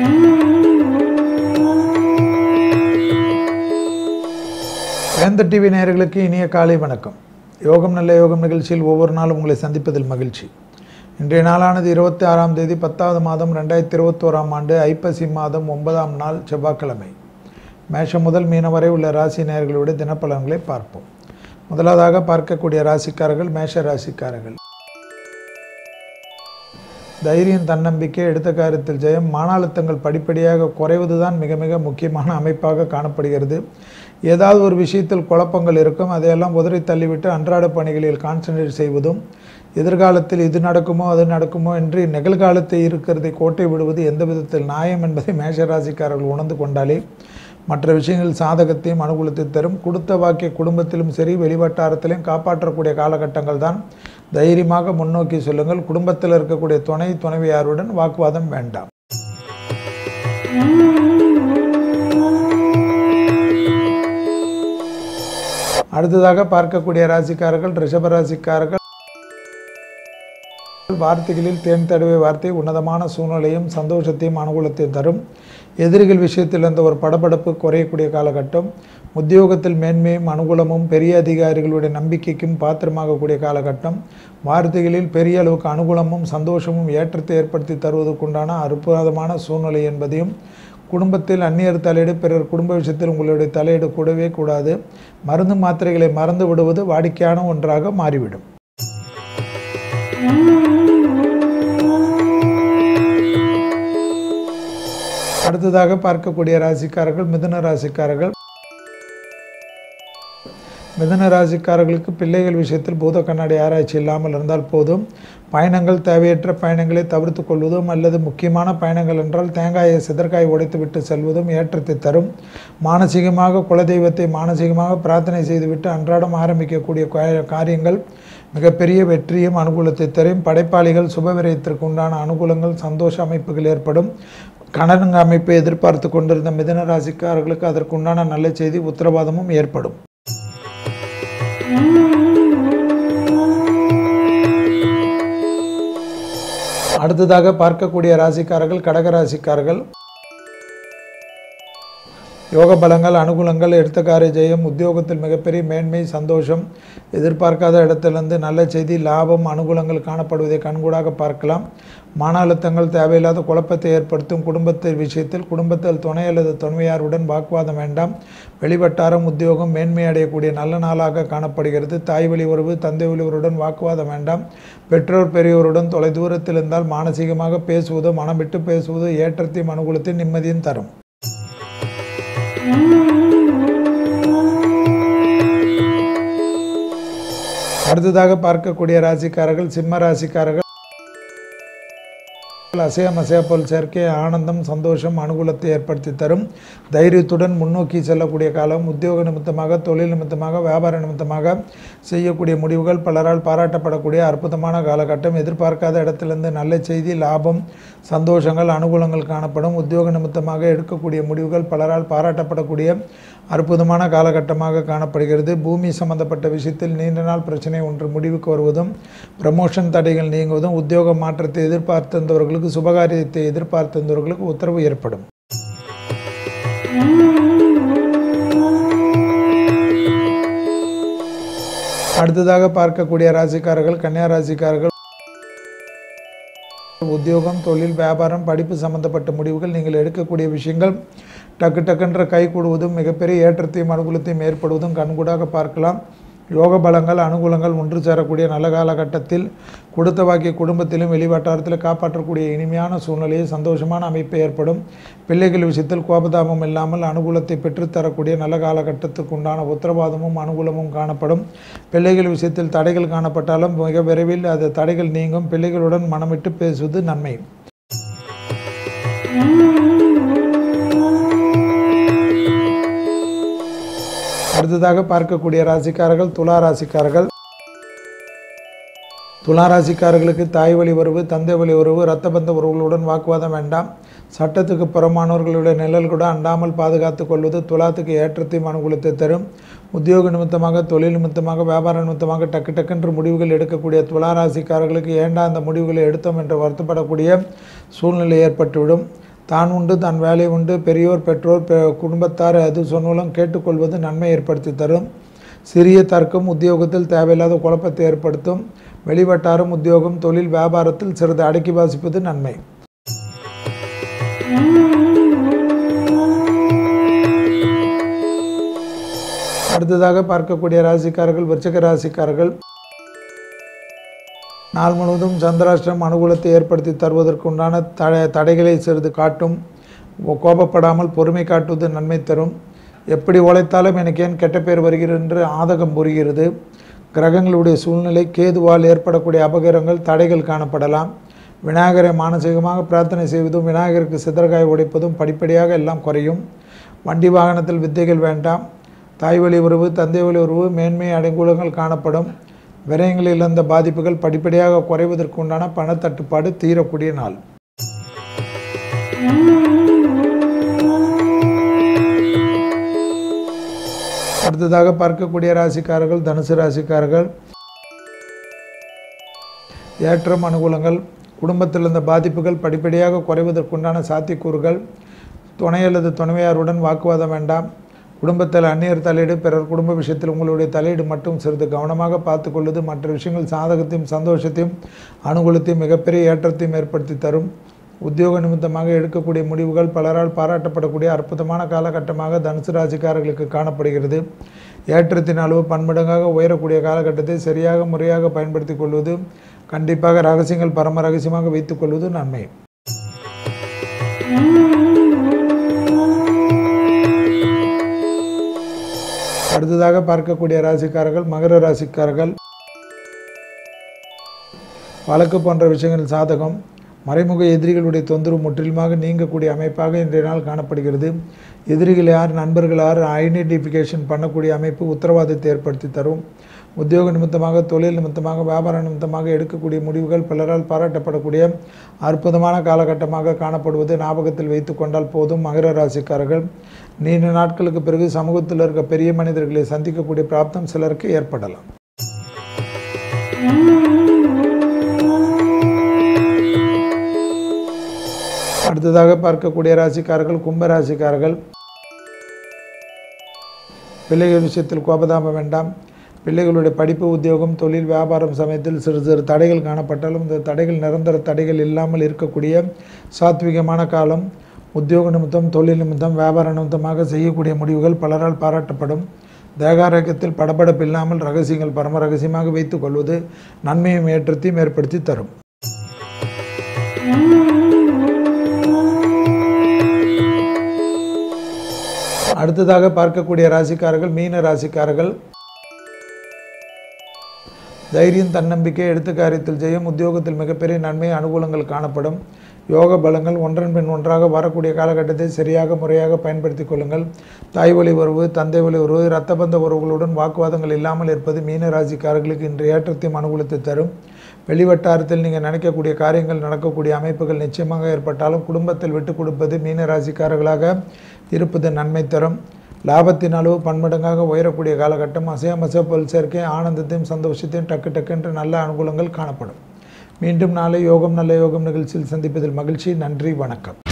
வேந்த TV நேயர்களுக்கு இனிய காலை வணக்கம் யோகம் நல்ல யோகம் நிகழ்ச்சியில் ஒவ்வொரு நாளும் உங்களை சந்திப்பதில் மகிழ்ச்சி இன்றைய நாளானது இருபத்தி ஆறாம் தேதி பத்தாவது மாதம் ரெண்டாயிரத்தி இருபத்தோராம் ஆண்டு ஐப்பசி மாதம் ஒன்பதாம் நாள் செவ்வாய்க்கிழமை மேஷம் முதல் மீனம் வரை உள்ள ராசி நேயர்களுடைய தினப்பலன்களை பார்ப்போம் முதலாவதாக பார்க்கக்கூடிய ராசிக்காரர்கள் மேஷ ராசிக்காரர்கள் தைரியம் தன்னம்பிக்கை எடுத்த காரியத்தில் ஜெயம் மன அழுத்தங்கள் படிப்படியாக குறைவதுதான் மிக மிக முக்கியமான அமைப்பாக காணப்படுகிறது ஏதாவது ஒரு விஷயத்தில் குழப்பங்கள் இருக்கும் அதையெல்லாம் உதறி தள்ளிவிட்டு அன்றாட பணிகளில் கான்சன்ட்ரேட் செய்வதும் எதிர்காலத்தில் இது நடக்குமோ அது நடக்குமோ என்று நிகழ்காலத்தை இருக்கிறதை கோட்டை விடுவது எந்த விதத்தில் நியாயம் என்பதை மேஷராசிக்காரர்கள் உணர்ந்து கொண்டாலே மற்ற விஷயங்கள் சாதகத்தையும் அனுகூலத்தை தரும் கொடுத்த வாக்கிய குடும்பத்திலும் சரி வெளிவட்டாரத்திலும் காப்பாற்றக்கூடிய காலகட்டங்கள் தான் தைரியமாக முன்னோக்கி சொல்லுங்கள் குடும்பத்தில் இருக்கக்கூடிய துணை துணைவியாருடன் வாக்குவாதம் வேண்டாம் அடுத்ததாக பார்க்கக்கூடிய ராசிக்காரர்கள் ரிஷப ராசிக்காரர்கள் வார்த்தைகளில் தேன் தடவை வார்த்தை உன்னதமான சூழ்நிலையும் சந்தோஷத்தையும் அனுகூலத்தையும் தரும் எதிரிகள் விஷயத்தில் இருந்த ஒரு படபடப்பு குறையக்கூடிய காலகட்டம் உத்தியோகத்தில் மேன்மையும் அனுகூலமும் பெரிய அதிகாரிகளுடைய நம்பிக்கைக்கும் பாத்திரமாகக்கூடிய காலகட்டம் வார்த்தைகளில் பெரிய அளவுக்கு அனுகூலமும் சந்தோஷமும் ஏற்றத்தை ஏற்படுத்தி தருவதற்குண்டான அற்புதமான சூழ்நிலை என்பதையும் குடும்பத்தில் அந்நியர் தலையீடு பிறர் குடும்ப விஷயத்தில் உங்களுடைய தலையீடு கூடவே கூடாது மருந்து மாத்திரைகளை மறந்து விடுவது வாடிக்கையான ஒன்றாக மாறிவிடும் அடுத்ததாக பார்க்கக்கூடிய ராசிக்காரர்கள் மிதுன ராசிக்காரர்கள் மிதன ராசிக்காரர்களுக்கு பிள்ளைகள் விஷயத்தில் பூத கண்ணாடி ஆராய்ச்சி இல்லாமல் இருந்தால் போதும் பயணங்கள் தேவையற்ற பயணங்களை தவிர்த்து கொள்வதும் அல்லது முக்கியமான பயணங்கள் என்றால் தேங்காயை சிதற்காய் உடைத்துவிட்டு செல்வதும் ஏற்றத்தை தரும் மானசீகமாக குலதெய்வத்தை மானசீகமாக பிரார்த்தனை செய்துவிட்டு அன்றாடம் ஆரம்பிக்கக்கூடிய கா- காரியங்கள் மிகப்பெரிய வெற்றியும் அனுகூலத்தை தரும் படைப்பாளிகள் சுபவிரயத்திற்கு உண்டான அனுகூலங்கள் சந்தோஷ அமைப்புகள் ஏற்படும் கணவங்க அமைப்பை எதிர்பார்த்து கொண்டிருந்த மிதன ராசிக்காரர்களுக்கு அதற்குண்டான நல்ல செய்தி உத்தரவாதமும் ஏற்படும் அடுத்ததாக பார்க்கக்கூடிய ராசிக்காரர்கள் கடக ராசிக்காரர்கள் யோக பலங்கள் அனுகூலங்கள் எடுத்த காரிய ஜெயம் உத்தியோகத்தில் மிகப்பெரிய மேன்மை சந்தோஷம் எதிர்பார்க்காத இடத்திலிருந்து நல்ல செய்தி லாபம் அனுகூலங்கள் காணப்படுவதை கண்கூடாக பார்க்கலாம் மன அழுத்தங்கள் தேவையில்லாத குழப்பத்தை ஏற்படுத்தும் குடும்பத்தை விஷயத்தில் குடும்பத்தில் துணை அல்லது துணையாருடன் வாக்குவாதம் வேண்டாம் வெளிவட்டாரம் உத்தியோகம் மேன்மை அடையக்கூடிய நல்ல நாளாக காணப்படுகிறது தாய் வழி உறவு தந்தை வழி உறவுடன் வாக்குவாதம் வேண்டாம் பெற்றோர் பெரியோருடன் தொலைதூரத்தில் இருந்தால் மானசீகமாக பேசுவது மனம் விட்டு பேசுவது ஏற்றத்தையும் அனுகூலத்தையும் நிம்மதியும் தரும் அடுத்ததாக பார்க்கக்கூடிய ராசிக்காரர்கள் சிம்ம ராசிக்காரர்கள் அசையம் அசையப்போல் சேர்க்கை ஆனந்தம் சந்தோஷம் அனுகூலத்தை ஏற்படுத்தி தரும் தைரியத்துடன் முன்னோக்கி செல்லக்கூடிய காலம் உத்தியோக நிமித்தமாக தொழில் நிமித்தமாக வியாபார நிமித்தமாக செய்யக்கூடிய முடிவுகள் பலரால் பாராட்டப்படக்கூடிய அற்புதமான காலகட்டம் எதிர்பார்க்காத இடத்திலிருந்து நல்ல செய்தி லாபம் சந்தோஷங்கள் அனுகூலங்கள் காணப்படும் உத்தியோக நிமித்தமாக எடுக்கக்கூடிய முடிவுகள் பலரால் பாராட்டப்படக்கூடிய அற்புதமான காலகட்டமாக காணப்படுகிறது பூமி சம்பந்தப்பட்ட விஷயத்தில் நீண்ட நாள் பிரச்சனை ஒன்று முடிவுக்கு வருவதும் ப்ரமோஷன் தடைகள் நீங்குவதும் உத்தியோக மாற்றத்தை எதிர்பார்த்திருந்தவர்களுக்கு சுபகாரியத்தை எதிர்பார்த்திருந்தவர்களுக்கு உத்தரவு ஏற்படும் அடுத்ததாக பார்க்கக்கூடிய ராசிக்காரர்கள் கன்னியா ராசிக்காரர்கள் உத்தியோகம் தொழில் வியாபாரம் படிப்பு சம்பந்தப்பட்ட முடிவுகள் நீங்கள் எடுக்கக்கூடிய விஷயங்கள் டக்கு டக்குன்ற கை கூடுவதும் மிகப்பெரிய ஏற்றத்தையும் அனுகூலத்தையும் ஏற்படுவதும் கண்கூடாக பார்க்கலாம் யோக பலங்கள் அனுகூலங்கள் ஒன்று சேரக்கூடிய நல்ல காலகட்டத்தில் கொடுத்த வாக்கிய குடும்பத்திலும் வெளிவட்டாரத்தில் காப்பாற்றக்கூடிய இனிமையான சூழ்நிலையை சந்தோஷமான அமைப்பு ஏற்படும் பிள்ளைகள் விஷயத்தில் கோபதாபம் இல்லாமல் அனுகூலத்தை பெற்றுத்தரக்கூடிய நல்ல காலகட்டத்துக்கு உண்டான உத்தரவாதமும் அனுகூலமும் காணப்படும் பிள்ளைகள் விஷயத்தில் தடைகள் காணப்பட்டாலும் மிக விரைவில் அது தடைகள் நீங்கும் பிள்ளைகளுடன் மனமிட்டு பேசுவது நன்மை அடுத்ததாக பார்க்கக்கூடிய ராசிக்காரர்கள் துலா ராசிக்காரர்கள் துலா ராசிக்காரர்களுக்கு தாய் வழி உறவு தந்தை வழி உறவு இரத்த பந்த உறவுகளுடன் வாக்குவாதம் வேண்டாம் சட்டத்துக்கு புறமானவர்களுடைய நிழல் கூட அண்டாமல் பாதுகாத்து கொள்வது துலாத்துக்கு ஏற்றத்தையும் அனுகூலத்தை தரும் உத்தியோக நிமித்தமாக தொழில் நிமித்தமாக வியாபார நிமித்தமாக டக்கு டக்குன்று முடிவுகள் எடுக்கக்கூடிய துலா ராசிக்காரர்களுக்கு ஏண்டா அந்த முடிவுகளை எடுத்தோம் என்று வருத்தப்படக்கூடிய சூழ்நிலை ஏற்பட்டுவிடும் தான் உண்டு தன் வேலை உண்டு பெரியோர் பெற்றோர் பெ குடும்பத்தார் அது சொன்னாலும் கேட்டுக்கொள்வது நன்மை ஏற்படுத்தி தரும் சிறிய தர்க்கம் உத்தியோகத்தில் தேவையில்லாத குழப்பத்தை ஏற்படுத்தும் வெளிவட்டாரம் உத்தியோகம் தொழில் வியாபாரத்தில் சிறிது அடக்கி வாசிப்பது நன்மை அடுத்ததாக பார்க்கக்கூடிய ராசிக்காரர்கள் விருச்சக ராசிக்காரர்கள் நாள் முழுவதும் சந்திராஷ்டிரம் அனுகூலத்தை ஏற்படுத்தி தருவதற்குண்டான தட தடைகளை சிறிது காட்டும் கோபப்படாமல் பொறுமை காட்டுவது நன்மை தரும் எப்படி உழைத்தாலும் எனக்கு ஏன் கெட்ட பேர் வருகிறது என்று ஆதகம் புரிகிறது கிரகங்களுடைய சூழ்நிலை கேதுவால் ஏற்படக்கூடிய அபகரங்கள் தடைகள் காணப்படலாம் விநாயகரை மானசீகமாக பிரார்த்தனை செய்வதும் விநாயகருக்கு சிதறகாய் உடைப்பதும் படிப்படியாக எல்லாம் குறையும் வண்டி வாகனத்தில் வித்தைகள் வேண்டாம் தாய் வழி உறவு தந்தை வழி உறவு மேன்மை அடைங்கூலங்கள் காணப்படும் விரயங்களில் இருந்த பாதிப்புகள் படிப்படியாக குறைவதற்கு உண்டான பணத்தட்டுப்பாடு தீரக்கூடிய நாள் அடுத்ததாக பார்க்கக்கூடிய ராசிக்காரர்கள் தனுசு ராசிக்காரர்கள் ஏற்றம் அனுகூலங்கள் குடும்பத்தில் இருந்த பாதிப்புகள் படிப்படியாக குறைவதற்குண்டான சாத்தியக்கூறுகள் துணை அல்லது துணைவியாருடன் வாக்குவாதம் வேண்டாம் குடும்பத்தில் அந்நியர் தலையீடு பிறர் குடும்ப விஷயத்தில் உங்களுடைய தலையீடு மட்டும் சிறிது கவனமாக பார்த்து கொள்வது மற்ற விஷயங்கள் சாதகத்தையும் சந்தோஷத்தையும் அனுகூலத்தையும் மிகப்பெரிய ஏற்றத்தையும் ஏற்படுத்தி தரும் உத்தியோக நிமித்தமாக எடுக்கக்கூடிய முடிவுகள் பலரால் பாராட்டப்படக்கூடிய அற்புதமான காலகட்டமாக தனுசு ராசிக்காரர்களுக்கு காணப்படுகிறது ஏற்றத்தின் அளவு பன்மடங்காக உயரக்கூடிய காலகட்டத்தை சரியாக முறையாக பயன்படுத்தி கொள்வது கண்டிப்பாக ரகசியங்கள் பரம ரகசியமாக வைத்துக் கொள்வது நன்மை அடுத்ததாக பார்க்கக்கூடிய ராசிக்காரர்கள் மகர ராசிக்காரர்கள் வழக்கு போன்ற விஷயங்கள் சாதகம் மறைமுக எதிரிகளுடைய தொந்தரவு முற்றிலுமாக நீங்கக்கூடிய அமைப்பாக இன்றைய நாள் காணப்படுகிறது எதிரிகள் யார் நண்பர்கள் யார் ஐடென்டிஃபிகேஷன் பண்ணக்கூடிய அமைப்பு உத்தரவாதத்தை ஏற்படுத்தி தரும் உத்தியோக நிமித்தமாக தொழில் நிமித்தமாக வியாபார நிமித்தமாக எடுக்கக்கூடிய முடிவுகள் பலரால் பாராட்டப்படக்கூடிய அற்புதமான காலகட்டமாக காணப்படுவது ஞாபகத்தில் வைத்து கொண்டால் போதும் மகர ராசிக்காரர்கள் நீண்ட நாட்களுக்கு பிறகு சமூகத்தில் இருக்க பெரிய மனிதர்களை சந்திக்கக்கூடிய பிராப்தம் சிலருக்கு ஏற்படலாம் அடுத்ததாக பார்க்கக்கூடிய ராசிக்காரர்கள் கும்ப ராசிக்காரர்கள் பிள்ளைகள் விஷயத்தில் கோபதாபம் வேண்டாம் பிள்ளைகளுடைய படிப்பு உத்தியோகம் தொழில் வியாபாரம் சமயத்தில் சிறு சிறு தடைகள் காணப்பட்டாலும் இந்த தடைகள் நிரந்தர தடைகள் இல்லாமல் இருக்கக்கூடிய சாத்விகமான காலம் உத்தியோக நிமித்தம் தொழில் நிமித்தம் வியாபார நிமித்தமாக செய்யக்கூடிய முடிவுகள் பலரால் பாராட்டப்படும் தேகாரோக்கியத்தில் படபடப்பு இல்லாமல் ரகசியங்கள் பரம ரகசியமாக வைத்துக் கொள்வது நன்மையும் ஏற்றத்தையும் ஏற்படுத்தி தரும் அடுத்ததாக பார்க்கக்கூடிய ராசிக்காரர்கள் மீன ராசிக்காரர்கள் தைரியம் தன்னம்பிக்கை எடுத்த காரியத்தில் ஜெயம் உத்தியோகத்தில் மிகப்பெரிய நன்மை அனுகூலங்கள் காணப்படும் யோக பலங்கள் ஒன்றன் பின் ஒன்றாக வரக்கூடிய காலகட்டத்தை சரியாக முறையாக பயன்படுத்திக் கொள்ளுங்கள் தாய் வழி உறவு தந்தை வழி உறவு இரத்த பந்த உறவுகளுடன் வாக்குவாதங்கள் இல்லாமல் இருப்பது மீன ராசிக்காரர்களுக்கு இன்று ஏற்றத்தையும் அனுகூலத்தை தரும் வெளிவட்டாரத்தில் நீங்கள் நினைக்கக்கூடிய காரியங்கள் நடக்கக்கூடிய அமைப்புகள் நிச்சயமாக ஏற்பட்டாலும் குடும்பத்தில் விட்டு கொடுப்பது மீன ராசிக்காரர்களாக இருப்பது நன்மை தரும் லாபத்தின் அளவு பன்மடங்காக உயரக்கூடிய காலகட்டம் அசையமச பொல் சேர்க்கை ஆனந்தத்தையும் சந்தோஷத்தையும் டக்கு டக்குன்று நல்ல அனுகூலங்கள் காணப்படும் மீண்டும் நாளை யோகம் நல்ல யோகம் நிகழ்ச்சியில் சந்திப்பதில் மகிழ்ச்சி நன்றி வணக்கம்